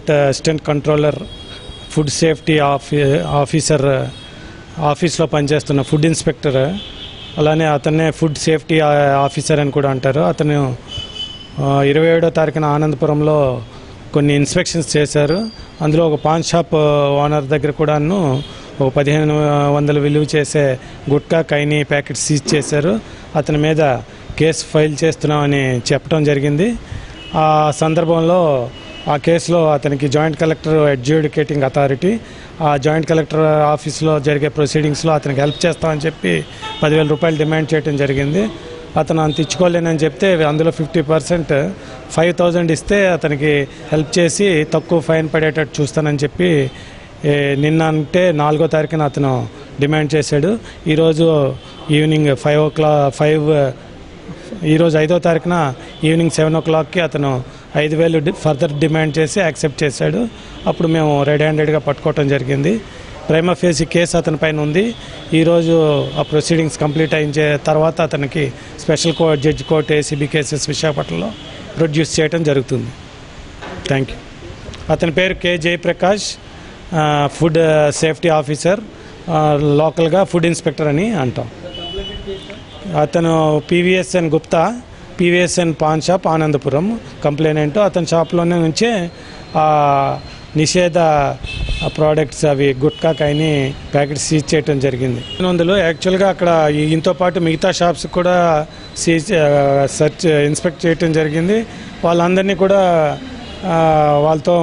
project assistant controller food safety ఆఫీ officer ఆఫీస్లో పనిచేస్తున్న ఫుడ్ ఇన్స్పెక్టర్ అలానే అతన్నే ఫుడ్ సేఫ్టీ ఆఫీసర్ అని కూడా అంటారు అతను ఇరవై ఏడో తారీఖున ఆనందపురంలో కొన్ని ఇన్స్పెక్షన్స్ చేశారు అందులో ఒక పాన్ షాప్ ఓనర్ దగ్గర కూడాను ఒక పదిహేను వందలు విలువ చేసే గుట్కా కైని ప్యాకెట్ సీజ్ చేశారు అతని మీద కేసు ఫైల్ చేస్తున్నామని చెప్పడం జరిగింది ఆ సందర్భంలో ఆ కేసులో అతనికి జాయింట్ కలెక్టర్ అడ్జుడికేటింగ్ అథారిటీ ఆ జాయింట్ కలెక్టర్ ఆఫీస్లో జరిగే ప్రొసీడింగ్స్లో అతనికి హెల్ప్ చేస్తామని చెప్పి పదివేల రూపాయలు డిమాండ్ చేయడం జరిగింది అతను అంత ఇచ్చుకోలేనని చెప్తే అందులో ఫిఫ్టీ పర్సెంట్ ఫైవ్ థౌజండ్ ఇస్తే అతనికి హెల్ప్ చేసి తక్కువ ఫైన్ పడేటట్టు చూస్తానని చెప్పి ఏ, నిన్న అంటే నాలుగో తారీఖున అతను డిమాండ్ చేశాడు ఈరోజు evening five o'clock five ఈరోజు ఐదో తారీఖున ఈవినింగ్ సెవెన్ ఓ క్లాక్కి అతను ఐదు వేలు డి- ఫర్దర్ డిమాండ్ చేసి యాక్సెప్ట్ చేశాడు అప్పుడు మేము రెడ్ హ్యాండెడ్గా పట్టుకోవటం జరిగింది ప్రైమ ఫేసి కేసు అతని పైన ఉంది ఈరోజు ఆ ప్రొసీడింగ్స్ కంప్లీట్ అయిన తర్వాత అతనికి special court judge court ACB cases విశాఖపట్నంలో ప్రొడ్యూస్ చేయడం జరుగుతుంది థ్యాంక్ యూ అతని పేరు కె జయప్రకాష్ ఆ, ఫుడ్ సేఫ్టీ ఆఫీసర్ ఆ, లోకల్గా ఫుడ్ ఇన్స్పెక్టర్ అని అంటాం అతను PVSN Gupta PVSN paan shop Anandapuram complainant అతని షాప్లోనే నుంచే ఆ, నిషేధ ప్రోడక్ట్స్ అవి గుట్కా కైని ప్యాకెట్ సీజ్ చేయడం జరిగింది అందులో యాక్చువల్గా అక్కడ ఈయనతో పాటు మిగతా షాప్స్ కూడా సీజ్ సెర్చ్ ఇన్స్పెక్ట్ చేయడం జరిగింది వాళ్ళందరినీ కూడా ఆ, వాళ్ళతో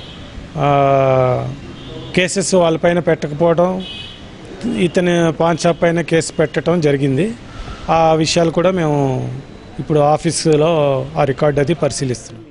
కేసెస్ వాళ్ళపైన పెట్టకపోవడం ఇతని పాన్ షాప్ పైన కేసు పెట్టడం జరిగింది ఆ విషయాలు కూడా మేము ఇప్పుడు ఆఫీసులో ఆ రికార్డ్ అది పరిశీలిస్తున్నాం